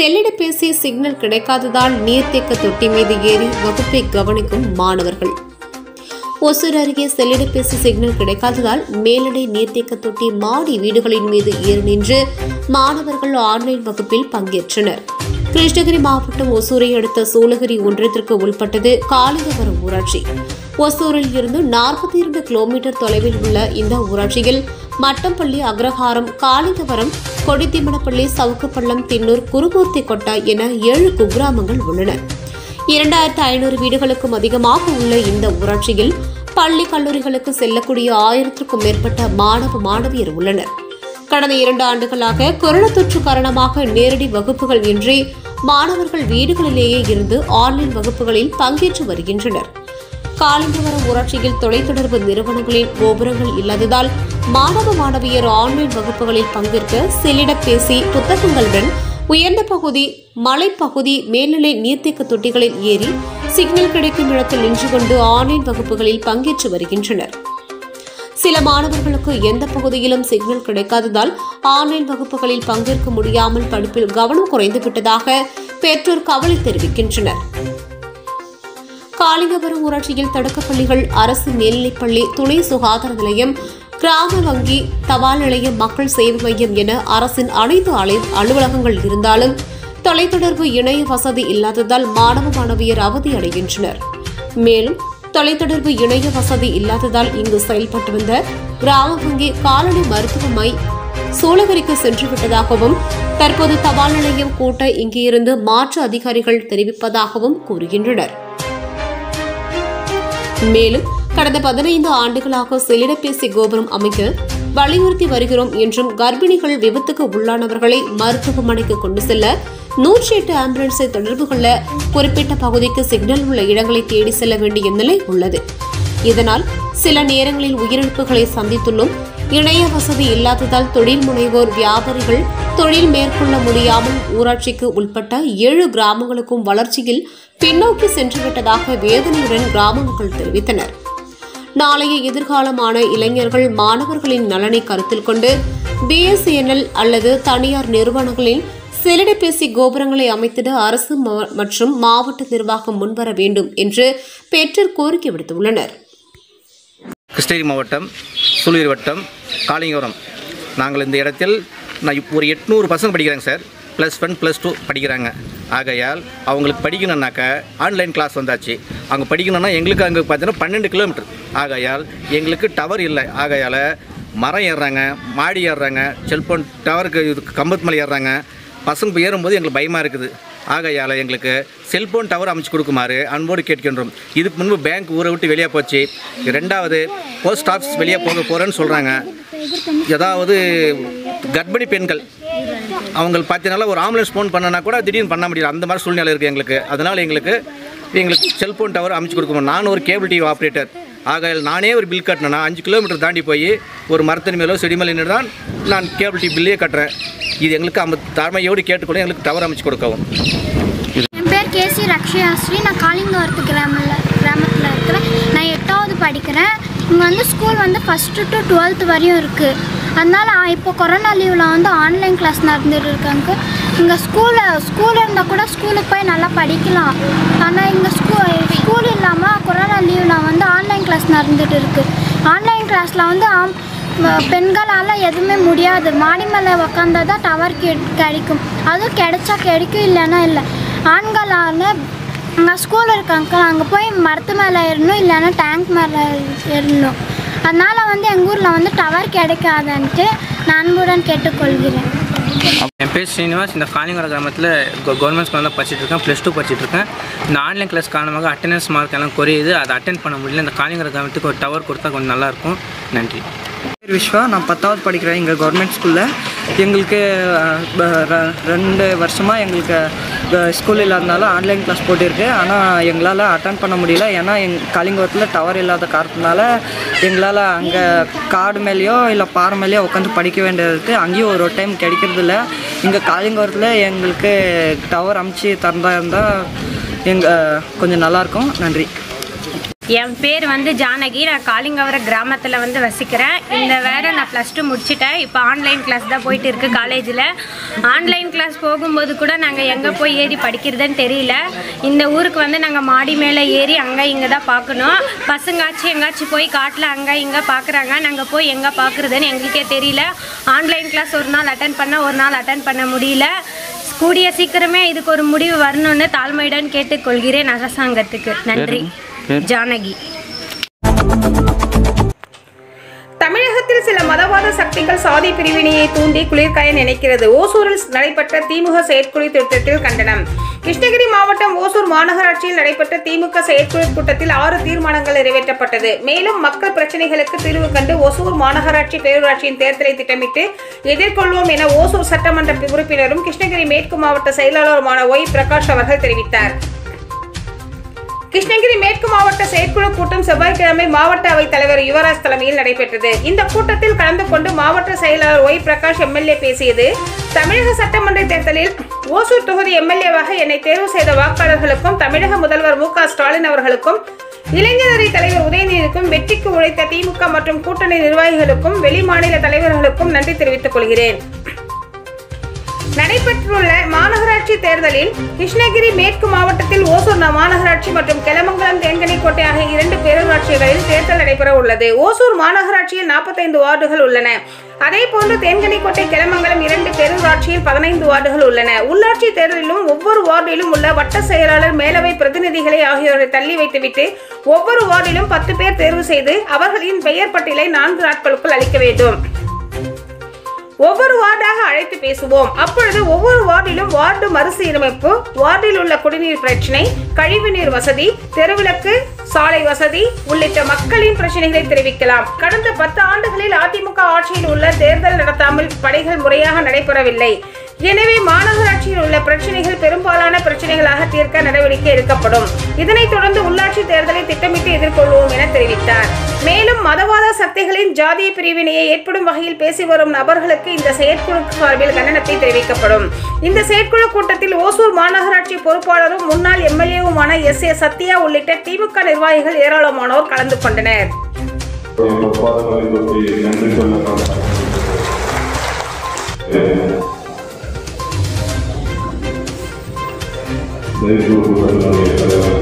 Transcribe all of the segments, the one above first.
செல்லிடப்பேசி signal கிடைக்காததால் நீர்த்தேக்க தொட்டி மீது ஏறி வகுப்பை கவனிக்கும் மாணவர்கள் ஒசூர் அருகே செல்லிடப்பேசி சிக்னல் கிடைக்காததால் மேலடை நீர்த்தேக்க தொட்டி மாடி வீடுகளின் மீது ஏறி நின்று மாணவர்கள் ஆன்லைன் வகுப்பில் பங்கேற்றனர் கிருஷ்ணகிரி மாவட்டம் ஒசூரை அடுத்த சூளகிரி ஒன்றியத்திற்கு உட்பட்டது காளிங்கவரம் ஊராட்சி ஒசூரில் இருந்து நாற்பத்தி இரண்டு கிலோமீட்டர் தொலைவில் உள்ள இந்த ஊராட்சியில் மட்டம்பள்ளி அக்ரஹாரம் காளிங்கவரம் கொடித்திமணப்பள்ளி சவுக்குப்பள்ளம் தின்னூர் குருமூர்த்தி கொட்டா என ஏழு குக்கிராமங்கள் உள்ளன இரண்டாயிரத்து ஐநூறு வீடுகளுக்கும் அதிகமாக உள்ள இந்த ஊராட்சியில் பள்ளி கல்லூரிகளுக்கு செல்லக்கூடிய ஆயிரத்திற்கும் மேற்பட்ட மாணவ மாணவியர் உள்ளனர் கடந்த இரண்டு ஆண்டுகளாக கொரோனா தொற்று காரணமாக நேரடி வகுப்புகள் இன்றி மாணவர்கள் வீடுகளிலேயே இருந்து ஆன்லைன் வகுப்புகளில் பங்கேற்று வருகின்றனர் காலிங்கவரம் ஊராட்சியில் தொலைத்தொடர்பு நிறுவனங்களின் கோபுரங்கள் இல்லாததால் மாணவ மாணவியர் ஆன்லைன் வகுப்புகளில் பங்கேற்க செல்லிடப்பேசி புத்தகங்களுடன் உயர்ந்த பகுதி மலைப்பகுதி மேல்நிலை நீர்த்தேக்க தொட்டிகளில் ஏறி சிக்னல் கிடைக்கும் இடத்தில் நின்று கொண்டு ஆன்லைன் வகுப்புகளில் பங்கேற்று வருகின்றனர் சில மாணவர்களுக்கு எந்த பகுதியிலும் சிக்னல் கிடைக்காததால் ஆன்லைன் வகுப்புகளில் பங்கேற்க முடியாமல் படிப்பில் கவனம் குறைந்துவிட்டதாக பெற்றோர் கவலை தெரிவிக்கின்றனர் காளிங்கபுரம் ஊராட்சியில் தொடக்கப்பள்ளிகள் அரசு மேல்நிலைப்பள்ளி துணை சுகாதார நிலையம் கிராம வங்கி தபால் நிலையம் மக்கள் சேவை மையம் என அரசின் அனைத்து அலை- அலுவலகங்கள் இருந்தாலும் தொலைத்தொடர்பு இணைய வசதி இல்லாததால் மாணவ மாணவியர் அவதி அடைகின்றனர் மேலும் தொலைத்தொடர்பு இணைய வசதி இல்லாததால் இங்கு செயல்பட்டு வந்த கிராம வங்கி கால்நடை மருத்துவமை சூளகிரிக்கு சென்று விட்டதாகவும் தற்போது தபால் நிலையம் கூட்ட இங்கிருந்து மாற்று அதிகாரிகள் தெரிவிப்பதாகவும் கூறுகின்றனர் மேலும் கடந்த பதினைந்து ஆண்டுகளாக செல்லிடப்பேசி கோபுரம் அமைக்க வலியுறுத்தி வருகிறோம் என்றும் கர்ப்பிணிகள் விபத்துக்கு உள்ளானவர்களை மருத்துவமனைக்கு கொண்டு செல்ல நூற்றி எட்டு ஆம்புலன்ஸை தொடர்பு கொள்ள குறிப்பிட்ட பகுதிக்கு சிக்னல் உள்ள இடங்களை தேடி செல்ல வேண்டிய நிலை உள்ளது இதனால் சில நேரங்களில் உயிரிழப்புகளை சந்தித்துள்ளோம் இணைய வசதி இல்லாததால் தொழில் முனைவோர் வியாபாரிகள் தொழில் மேற்கொள்ள முடியாமல் ஊராட்சிக்கு உட்பட்ட ஏழு கிராமங்களுக்கும் வளர்ச்சியில் பின்னோக்கி சென்றுவிட்டதாக வேதனையுடன் கிராம மக்கள் தெரிவித்தனர் நாளைய எதிர்காலமான இளைஞர்கள் மாணவர்களின் நலனை கருத்தில் கொண்டு பிஎஸ்என்எல் அல்லது தனியார் நிறுவனங்களின் செல்லிடப்பேசி கோபுரங்களை அமைத்திட அரசு ம- மற்றும் மாவட்ட நிர்வாகம் முன்வர வேண்டும் என்று பெற்றோர் கோரிக்கை விடுத்துள்ளனர் கிருஷ்ணகிரி மாவட்டம் சூலூர் வட்டம் காளிங்கபுரம் நாங்கள் இந்த இடத்தில் நான் இப்போ ஒரு எட்நூறு பசங்க படிக்கிறாங்க sir plus one plus two படிக்கிறாங்க ஆகையால் அவங்களுக்கு படிக்கணுன்னாக்கா ஆன்லைன் கிளாஸ் வந்தாச்சு அவங்க படிக்கணும்னா எங்களுக்கு அங்கே பார்த்தீங்கன்னா பன்னெண்டு கிலோமீட்டர் ஆகையால் எங்களுக்கு டவர் இல்லை ஆகையால் மரம் ஏறுறாங்க மாடி ஏறுறாங்க செல்ஃபோன் டவருக்கு இது கம்பத்து மேலே ஏறுறாங்க பசங்க போய் ஏறும்போது எங்களுக்கு பயமாக இருக்குது ஆகையால் எங்களுக்கு செல்போன் டவர் அமைச்சு கொடுக்குமாறு அன்போடு கேட்கின்றோம் இதுக்கு முன்பு பேங்க் ஊரை விட்டு வெளியே போச்சு ரெண்டாவது போஸ்ட் ஆஃபீஸ் வெளியே போக போகிறேன்னு சொல்கிறாங்க ஏதாவது கர்ப்பிணி பெண்கள் அவங்க பார்த்தீங்கன்னா ஒரு ஆம்புலன்ஸ் ஃபோன் பண்ணனா கூட திடீர்னு பண்ண முடியல அந்த மாதிரி சூழ்நிலை இருக்குது எங்களுக்கு அதனால் எங்களுக்கு எங்களுக்கு செல்போன் டவர் அமைச்சு கொடுக்கணும் நான் ஒரு கேபிள் டிவி ஆப்ரேட்டர் ஆகையால் நானே ஒரு பில் கட்டினேன்னா அஞ்சு கிலோமீட்டர் தாண்டி போய் ஒரு மரத்தடி மேலோ செடி மேலே நின்று தான் நான் கேபிள் டிவி பில்லே கட்டுறேன் இது எங்களுக்கு அந்த தாழ்மையோடு கேட்டுக்கொண்டு எங்களுக்கு டவர் அமைச்சு கொடுக்கவும் என் பேர் கேசி ரக்ஷயாஸ்ரீ நான் காளிங்கவரத்து கிராமில் கிராமத்தில் இருக்கிறேன் நான் எட்டாவது படிக்கிறேன் இங்கே வந்து ஸ்கூல் வந்து ஃபஸ்ட்டு டு டுவெல்த் வரையும் இருக்குது அதனால் இப்போ கொரோனா லீவில் வந்து ஆன்லைன் கிளாஸ் நடந்துட்டு இருக்காங்க இங்கே ஸ்கூலில் ஸ்கூல் இருந்தால் கூட ஸ்கூலுக்கு போய் நல்லா படிக்கலாம் ஆனால் இங்கே ஸ்கூ ஸ்கூல் இல்லாமல் கொரோனா லீவில் வந்து ஆன்லைன் கிளாஸ் நடந்துட்டு இருக்குது ஆன்லைன் கிளாஸில் வந்து ஆம் ம- பெண்களால் எதுவுமே முடியாது மாடி மேலே உக்காந்தா தான் டவர் கெ கிடைக்கும் அதுவும் கிடைச்சா கிடைக்கும் இல்லைன்னா இல்லை ஆண்களால் அங்கே ஸ்கூல் இருக்காங்க அங்கே போய் மரத்து மேலே ஏறணும் இல்லைன்னா டேங்க் மேலே ஏறணும் அதனால் வந்து எங்கள் ஊரில் வந்து டவர் கிடைக்காதுன்ட்டு நான் அன்புடன் கேட்டுக்கொள்கிறேன் என் பேர் ஸ்ரீனிவாஸ் இந்த காலிங்கர கிராமத்தில் கவர்மெண்ட் ஸ்கூலில் தான் படிச்சுட்டு இருக்கேன் ப்ளஸ் டூ படிச்சுட்டு இருக்கேன் இந்த ஆன்லைன் கிளாஸ் காரணமாக அட்டெண்டன்ஸ் மார்க் எல்லாம் குறையுது அதை அட்டென்ட் பண்ண முடியல இந்த காலிங்கர கிராமத்துக்கு ஒரு டவர் கொடுத்தா கொஞ்சம் நல்லாயிருக்கும் நன்றி பேர் விஸ்வா நான் பத்தாவது படிக்கிறேன் இங்கே கவர்மெண்ட் ஸ்கூலில் எங்களுக்கு அஹ், ப- ர- ரெண்டு வருஷமாக எங்களுக்கு ஸ்கூல் இல்லாதனால ஆன்லைன் கிளாஸ் போட்டிருக்கு ஆனால் எங்களால் அட்டன் பண்ண முடியல ஏன்னா எங் கலிங்கத்தில் டவர் இல்லாத காரணத்தினால எங்களால் அங்கே காடு மேலேயோ இல்லை பாறை மேலேயோ உட்காந்து படிக்க வேண்டியது இருக்குது அங்கேயும் ஒரு டைம் கிடைக்கிறதில்ல இங்கே காலிங்கத்தில் எங்களுக்கு டவர் அமைச்சு தந்தா இருந்தால் எங்கள் கொஞ்சம் நல்லாயிருக்கும் நன்றி என் பேர் வந்து ஜானகி நான் காளிங்கவரம் கிராமத்தில் வந்து வசிக்கிறேன் இந்த வேற நான் ப்ளஸ் டூ முடிச்சிட்டேன் இப்போ ஆன்லைன் கிளாஸ் தான் போயிட்டு இருக்கு காலேஜில் ஆன்லைன் கிளாஸ் போகும்போது கூட நாங்கள் எங்கே போய் ஏறி படிக்கிறதுன்னு தெரியல இந்த ஊருக்கு வந்து நாங்கள் மாடி மேலே ஏறி அங்கே இங்கே தான் பார்க்கணும் பசங்காச்சும் எங்காச்சும் போய் காட்டில் அங்கே இங்கே பார்க்குறாங்க நாங்கள் போய் எங்கே பார்க்குறதுன்னு எங்களுக்கே தெரியல ஆன்லைன் கிளாஸ் ஒரு நாள் அட்டன் பண்ண ஒரு நாள் அட்டன் பண்ண முடியல கூடிய சீக்கிரமே இதுக்கு ஒரு முடிவு வரணும்னு தாழ்மையுடன் கேட்டுக்கொள்கிறேன் அரசாங்கத்துக்கு நன்றி ஜானகி தமிழகத்தில் சில மதவாத சக்திகள் சாதி பிரிவினையை தூண்டி குளிர்காய நினைக்கிறது ஓசூரில் நடைபெற்ற திமுக செயற்குழு திட்டத்தில் கண்டனம் கிருஷ்ணகிரி மாவட்டம் ஓசூர் மாநகராட்சியில் நடைபெற்ற திமுக செயற்குழு கூட்டத்தில் ஆறு தீர்மானங்கள் நிறைவேற்றப்பட்டது மேலும் மக்கள் பிரச்சனைகளுக்கு தீர்வு கண்டு ஓசூர் மாநகராட்சி பேரூராட்சியின் தேர்தலை திட்டமிட்டு எதிர்கொள்வோம் என ஓசூர் சட்டமன்ற உறுப்பினரும் கிருஷ்ணகிரி மேற்கு மாவட்ட செயலாளருமான ஒய் பிரகாஷ் அவர்கள் தெரிவித்தார் கிருஷ்ணகிரி மேற்கு மாவட்ட செயற்குழு கூட்டம் செவ்வாய்க்கிழமை மாவட்ட அவைத் தலைவர் யுவராஜ் தலைமையில் நடைபெற்றது இந்த கூட்டத்தில் கலந்து கொண்டு மாவட்ட செயலாளர் ஒய் பிரகாஷ் எம்எல்ஏ பேசியது தமிழக சட்டமன்ற தேர்தலில் ஓசூர் தொகுதி எம்எல்ஏவாக என்னை தேர்வு செய்த வாக்காளர்களுக்கும் தமிழக முதல்வர் மு க ஸ்டாலின் அவர்களுக்கும் இளைஞரணி தலைவர் உதயநிதிக்கும் வெற்றிக்கு உழைத்த திமுக மற்றும் கூட்டணி நிர்வாகிகளுக்கும் வெளிமாநில தலைவர்களுக்கும் நன்றி தெரிவித்துக் கொள்கிறேன் நடைபெற்றுள்ள மாநகராட்சி தேர்தலில் கிருஷ்ணகிரி மேற்கு மாவட்டத்தில் ஓசூர் ந- மாநகராட்சி மற்றும் கெலமங்கலம் தேன்கனிக்கோட்டை ஆகிய இரண்டு பேரூராட்சிகளில் தேர்தல் நடைபெற உள்ளது ஓசூர் மாநகராட்சியில் 45 வார்டுகள் உள்ளன அதேபோன்று தேன்கனிக்கோட்டை கெலமங்கலம் இரண்டு பேரூராட்சியில் பதினைந்து வார்டுகள் உள்ளன உள்ளாட்சி தேர்தலிலும் ஒவ்வொரு வார்டிலும் உள்ள வட்ட செயலாளர் மேலவை பிரதிநிதிகளை ஆகியோரை தள்ளி வைத்துவிட்டு ஒவ்வொரு வார்டிலும் பத்து பேர் தேர்வு செய்து அவர்களின் பெயர் பட்டியலை நான்கு நாட்களுக்குள் அளிக்க வேண்டும் ஒவ்வொரு வார்டாக அழைத்து பேசுவோம் அப்பொழுது ஒவ்வொரு வார்டிலும் வார்டு மறுசீரமைப்பு வார்டில் உள்ள குடிநீர் பிரச்சனை கழிவுநீர் வசதி தெருவிளக்கு சாலை வசதி உள்ளிட்ட மக்களின் பிரச்சனைகளை தெரிவிக்கலாம் கடந்த பத்து ஆண்டுகளில் அதிமுக ஆட்சியில் உள்ள தேர்தல் நடத்தாமல் பணிகள் முறையாக நடைபெறவில்லை எனவே மாநகராட்சியில் உள்ள பிரச்சனைகள் பெரும்பாலான பிரச்சனைகளாக தீர்க்க நடவடிக்கை எடுக்கப்படும் இதனைத் தொடர்ந்து உள்ளாட்சி தேர்தலை திட்டமிட்டு எதிர்கொள்வோம் என தெரிவித்தார் மேலும் மதவாத சக்திகளின் ஜாதிய பிரிவினையை ஏற்படும் வகையில் பேசி வரும் நபர்களுக்கு இந்த செயற்குழு சார்பில் கண்டனத்தை தெரிவிக்கப்படும் இந்த செயற்குழு கூட்டத்தில் ஓசூர் மாநகராட்சி பொறுப்பாளரும் முன்னாள் எம்எல்ஏவுமான எஸ் ஏ சத்யா உள்ளிட்ட திமுக நிர்வாகிகள் ஏராளமானோர் கலந்து கொண்டனர் பொறுப்பாளர்களை பற்றி நன்றி சொல்ல செயற்குழுக்களுடைய தலைவர்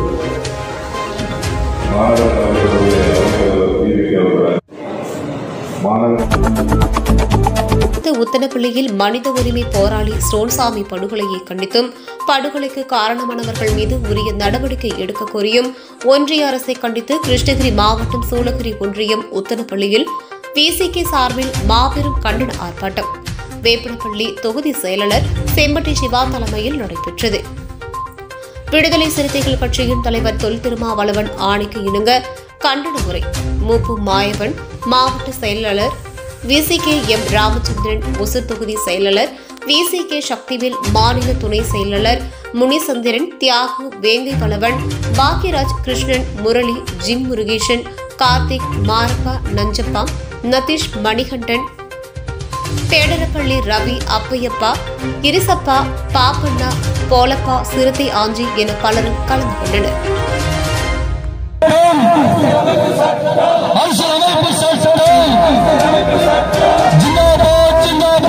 மாநகர தலைவருடைய அறிவிக்கப்பட மாநகர உத்தனப்பள்ளியில் மனித உரிமை போராளி ஸ்டோன்சாமி படுகொலையை கண்டித்தும் படுகொலைக்கு காரணமானவர்கள் மீது உரிய நடவடிக்கை எடுக்க கோரியும் ஒன்றிய அரசை கண்டித்து கிருஷ்ணகிரி மாவட்டம் சூளகிரி ஒன்றியம் உத்தனப்பள்ளியில் விசிகே சார்பில் மாபெரும் கண்டன ஆர்ப்பாட்டம் வேப்பனப்பள்ளி தொகுதி செயலாளர் செம்பட்டி சிவா தலைமையில் நடைபெற்றது விடுதலை சிறுத்தைகள் கட்சியின் தலைவர் தொல் திருமாவளவன் ஆணைக்கு இணங்க கண்டன உரை மூப்பு மாயவன் மாவட்ட செயலாளர் விசிகே எம் ராமச்சந்திரன் ஒசூர் தொகுதி செயலாளர் விசிகே சக்திவேல் மாநில துணை செயலாளர் முனிசந்திரன் தியாகு வேங்கை பலவன் பாக்யராஜ் கிருஷ்ணன் முரளி ஜிம் முருகேசன் கார்த்திக் மாரப்பா நஞ்சப்பா நதீஷ் மணிகண்டன் பேடரப்பள்ளி ரவி அப்பையப்பா கிரிசப்பா பாப்பண்ணா போலப்பா சிறுத்தை ஆஞ்சி என பலரும் கலந்து கொண்டனர் அரசியலமைப்பு சட்டம் ஜிந்தாபாத்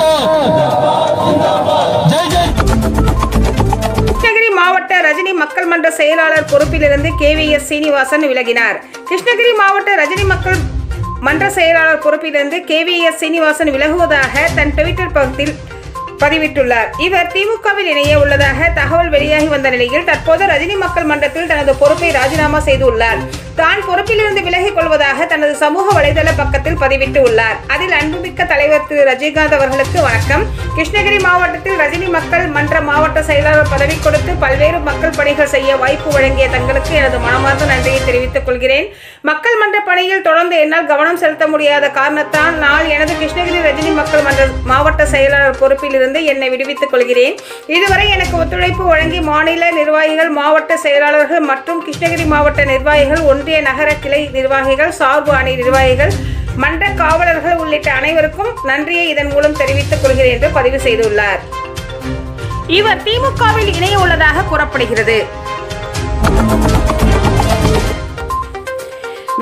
ஜிந்தாபாத் ஜெய் ஜெய் கிருஷ்ணகிரி மாவட்ட ரஜினி மக்கள் மன்ற செயலாளர் பொறுப்பிலிருந்து கே வி எஸ் சீனிவாசன் விலகினார் கிருஷ்ணகிரி மாவட்ட ரஜினி மக்கள் மன்ற செயலாளர் பொறுப்பிலிருந்து கே வி எஸ் சீனிவாசன் விலகுவதாக தன் ட்விட்டர் பக்கத்தில் பதிவிட்டுள்ளார் இவர் திமுகவில் இணைய உள்ளதாக தகவல் வெளியாகி வந்த நிலையில் தற்போது ரஜினி மக்கள் மன்றத்தில் தனது பொறுப்பை ராஜினாமா செய்துள்ளார் தான் பொறுப்பிலிருந்து விலகிக் கொள்வதாக தனது சமூக வலைதள பக்கத்தில் பதிவிட்டு உள்ளார் அதில் அன்புமிக்க தலைவர் திரு ரஜினிகாந்த் அவர்களுக்கு வணக்கம் கிருஷ்ணகிரி மாவட்டத்தில் ரஜினி மக்கள் மன்ற மாவட்ட செயலாளர் பதவி கொடுத்து பல்வேறு மக்கள் பணிகள் செய்ய வாய்ப்பு வழங்கிய தங்களுக்கு எனது மனமார்ந்த நன்றியை தெரிவித்துக் கொள்கிறேன் மக்கள் மன்ற பணியில் தொடர்ந்து என்னால் கவனம் செலுத்த முடியாத காரணத்தால் நான் எனது கிருஷ்ணகிரி ரஜினி மக்கள் மன்ற மாவட்ட செயலாளர் பொறுப்பிலிருந்து என்னை விடுவித்துக் கொள்கிறேன் இதுவரை எனக்கு ஒத்துழைப்பு வழங்கி மாநில நிர்வாகிகள் மாவட்ட செயலாளர்கள் மற்றும் கிருஷ்ணகிரி மாவட்ட நிர்வாகிகள் ஒன்றிய நகர கிளை நிர்வாகிகள் சார்பு அணி நிர்வாகிகள் மன்ற காவலர்கள் உள்ளிட்ட அனைவருக்கும் நன்றியை இதன் மூலம் தெரிவித்துக் கொள்கிறேன் என்று பதிவு செய்துள்ளார் இவர் திமுகவில் இணைய உள்ளதாக கூறப்படுகிறது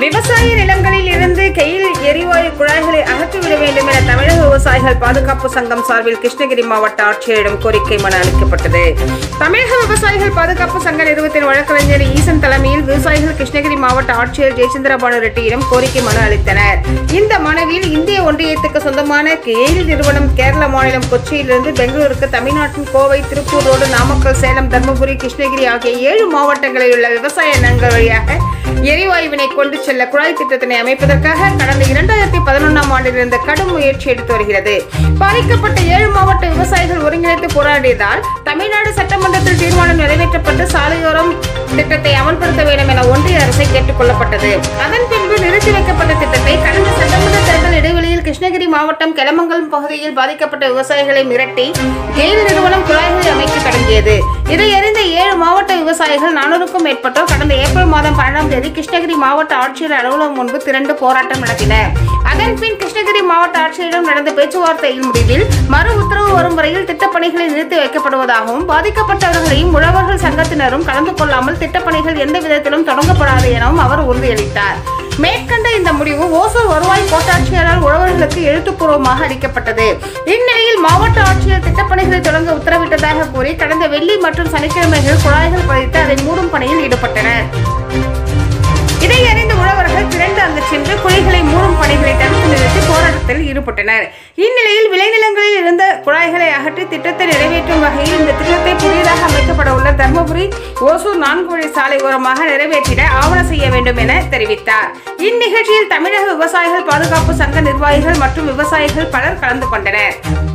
விவசாய நிலங்களில் இருந்து கெயில் எரிவாயு குழாய்களை அகற்றிவிட வேண்டும் என தமிழக விவசாயிகள் பாதுகாப்பு சங்கம் சார்பில் கிருஷ்ணகிரி மாவட்ட ஆட்சியரிடம் கோரிக்கை மனு அளிக்கப்பட்டது தமிழக விவசாயிகள் பாதுகாப்பு சங்க நிறுவனத்தின் வழக்கறிஞர் ஈசன் தலைமையில் விவசாயிகள் கிருஷ்ணகிரி மாவட்ட ஆட்சியர் ஜெயச்சந்திர பானு ரெட்டியிடம் கோரிக்கை மனு அளித்தனர் இந்த மனுவில் இந்திய ஒன்றியத்துக்கு சொந்தமான கெயில் நிறுவனம் கேரள மாநிலம் கொச்சியிலிருந்து பெங்களூருக்கு தமிழ்நாட்டின் கோவை திருப்பூர் ரோடு நாமக்கல் சேலம் தருமபுரி கிருஷ்ணகிரி ஆகிய ஏழு மாவட்டங்களில் உள்ள விவசாய நிலங்கள் வழியாக எரிவாயுவினை கொண்டு செல்ல குழாய் திட்டத்தினை அமைப்பதற்காக கடந்த இரண்டாயிரத்தி பதினொன்றாம் ஆண்டிலிருந்து கடும் முயற்சி எடுத்து வருகிறது பாதிக்கப்பட்ட ஏழு மாவட்ட விவசாயிகள் ஒருங்கிணைத்து போராடியதால் தமிழ்நாடு சட்டமன்றத்தில் தீர்மானம் நிறைவேற்றப்பட்டு சாலையோரம் திட்டத்தை அமல்படுத்த வேண்டும் என ஒன்றிய அரசை கேட்டுக் கொள்ளப்பட்டது அதன் பின்பு நிறுத்தி வைக்கப்பட்ட திட்டத்தை கடந்த சட்டமன்ற தேர்தல் இடைவெளியில் கிருஷ்ணகிரி மாவட்டம் கெலமங்கலம் பகுதியில் பாதிக்கப்பட்ட விவசாயிகளை மிரட்டி கெயில் நிறுவனம் குழாய்களை அமைக்க தொடங்கியது இதை அறிந்த ஏழு மாவட்ட விவசாயிகள் நானூறுக்கும் மேற்பட்டோர் கடந்த ஏப்ரல் மாதம் பன்னெண்டாம் தேதி கிருஷ்ணகிரி மாவட்ட ஆட்சியர் அலுவலகம் முன்பு திரண்டு போராட்டம் நடத்தினர் அதன் பின் கிருஷ்ணகிரி மாவட்ட ஆட்சியரிடம் நடந்த பேச்சுவார்த்தையின் முடிவில் மறு உத்தரவு வரும் வரையில் திட்டப்பணிகளை நிறுத்தி வைக்கப்படுவதாகவும் பாதிக்கப்பட்டவர்களையும் உழவர்கள் சங்கத்தினரும் கலந்து கொள்ளாமல் திட்டப்பணிகள் எந்த விதத்திலும் தொடங்கப்படாது எனவும் அவர் உறுதியளித்தார் மேற்கண்ட இந்த முடிவு ஓசூர் வருவாய் கோட்டாட்சியரால் உழவர்களுக்கு எழுத்துப்பூர்வமாக அளிக்கப்பட்டது இந்நிலையில் மாவட்ட ஆட்சியர் திட்டப்பணிகளை தொடங்க உத்தரவிட்டதாக கூறி கடந்த வெள்ளி மற்றும் சனிக்கிழமைகள் குழாய்கள் பதித்து அதை மூடும் பணியில் ஈடுபட்டனர் இதை அறிந்த உழவர்கள் திரண்டு அங்கு சென்று குழிகளை மூடும் பணிகளை தடுத்து நிறுத்தி போராட்டத்தில் ஈடுபட்டனர் இந்நிலையில் விளைநிலங்களில் இருந்த குழாய்களை அகற்றி திட்டத்தை நிறைவேற்றும் வகையில் இந்த திட்டத்தை புதியதாக அமைக்கப்பட உள்ள தர்மபுரி ஓசூர் நான்கு வழி சாலை ஓரமாக நிறைவேற்றிட ஆவணம் செய்ய வேண்டும் என தெரிவித்தார் இந்நிகழ்ச்சியில் தமிழக விவசாயிகள் பாதுகாப்பு சங்க நிர்வாகிகள் மற்றும் விவசாயிகள் பலர் கலந்து கொண்டனர்